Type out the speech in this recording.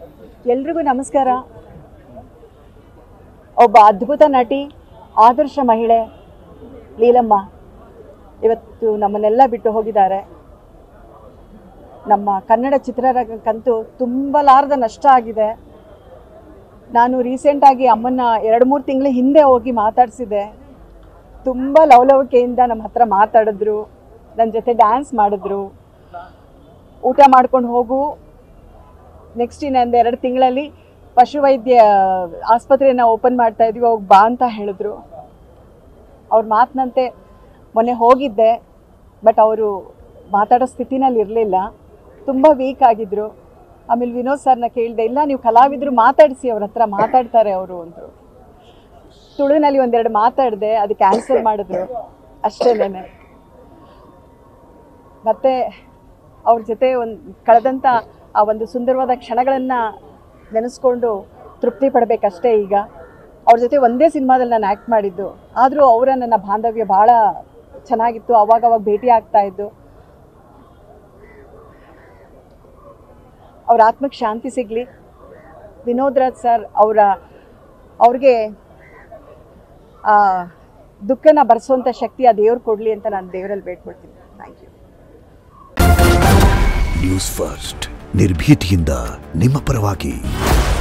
ಎಲ್ರಿಗೂ ನಮಸ್ಕಾರ ಒಬ್ಬ ಅದ್ಭುತ ನಟಿ ಆದರ್ಶ ಮಹಿಳೆ ಲೀಲಮ್ಮ ಇವತ್ತು ನಮ್ಮನ್ನೆಲ್ಲ ಬಿಟ್ಟು ಹೋಗಿದ್ದಾರೆ ನಮ್ಮ ಕನ್ನಡ ಚಿತ್ರರಂಗಕ್ಕಂತೂ ತುಂಬಲಾರದ ನಷ್ಟ ಆಗಿದೆ ನಾನು ರೀಸೆಂಟಾಗಿ ಅಮ್ಮನ್ನ ಎರಡು ಮೂರು ತಿಂಗಳ ಹಿಂದೆ ಹೋಗಿ ಮಾತಾಡಿಸಿದೆ ತುಂಬ ಲವಲವಿಕೆಯಿಂದ ನಮ್ಮ ಹತ್ರ ಮಾತಾಡಿದ್ರು ನನ್ನ ಜೊತೆ ಡ್ಯಾನ್ಸ್ ಮಾಡಿದ್ರು ಊಟ ಮಾಡ್ಕೊಂಡು ಹೋಗು ನೆಕ್ಸ್ಟ್ ಇನ್ನೊಂದು ಎರಡು ತಿಂಗಳಲ್ಲಿ ಪಶುವೈದ್ಯ ಆಸ್ಪತ್ರೆನ ಓಪನ್ ಮಾಡ್ತಾ ಇದೀವಿ ಹೋಗಿ ಬಾ ಅಂತ ಹೇಳಿದ್ರು ಅವ್ರ ಮಾತಿನಂತೆ ಮೊನ್ನೆ ಹೋಗಿದ್ದೆ ಬಟ್ ಅವರು ಮಾತಾಡೋ ಸ್ಥಿತಿನಲ್ಲಿ ಇರಲಿಲ್ಲ ತುಂಬ ವೀಕ್ ಆಗಿದ್ರು ಆಮೇಲೆ ವಿನೋದ್ ಸರ್ನ ಕೇಳಿದೆ ಇಲ್ಲ ನೀವು ಕಲಾವಿದರು ಮಾತಾಡಿಸಿ ಅವ್ರ ಹತ್ರ ಮಾತಾಡ್ತಾರೆ ಅವರು ಅಂದರು ತುಳುನಲ್ಲಿ ಒಂದೆರಡು ಮಾತಾಡಿದೆ ಅದಕ್ಕೆ ಆನ್ಸರ್ ಮಾಡಿದ್ರು ಅಷ್ಟೇನೆ ಮತ್ತೆ ಅವ್ರ ಜೊತೆ ಒಂದು ಕಳೆದಂಥ ಆ ಒಂದು ಸುಂದರವಾದ ಕ್ಷಣಗಳನ್ನು ನೆನೆಸ್ಕೊಂಡು ತೃಪ್ತಿ ಪಡಬೇಕಷ್ಟೇ ಈಗ ಅವ್ರ ಜೊತೆ ಒಂದೇ ಸಿನಿಮಾದಲ್ಲಿ ನಾನು ಆ್ಯಕ್ಟ್ ಮಾಡಿದ್ದು ಆದರೂ ಅವರ ನನ್ನ ಬಾಂಧವ್ಯ ಭಾಳ ಚೆನ್ನಾಗಿತ್ತು ಅವಾಗ ಅವಾಗ ಭೇಟಿ ಆಗ್ತಾ ಇದ್ದು ಅವ್ರ ಆತ್ಮಕ್ಕೆ ಶಾಂತಿ ಸಿಗಲಿ ವಿನೋದ್ ರಾಜ್ ಸರ್ ಅವರ ಅವ್ರಿಗೆ ಆ ದುಃಖನ ಭರಿಸುವಂಥ ಶಕ್ತಿ ಆ ದೇವ್ರು ಕೊಡಲಿ ಅಂತ ನಾನು ದೇವರಲ್ಲಿ ಬೇಡ್ಕೊಳ್ತೀನಿ ಥ್ಯಾಂಕ್ ಯು ನ್ಯೂಸ್ ಫಸ್ಟ್ ನಿರ್ಭೀತಿಯಿಂದ ನಿಮ್ಮ ಪರವಾಗಿ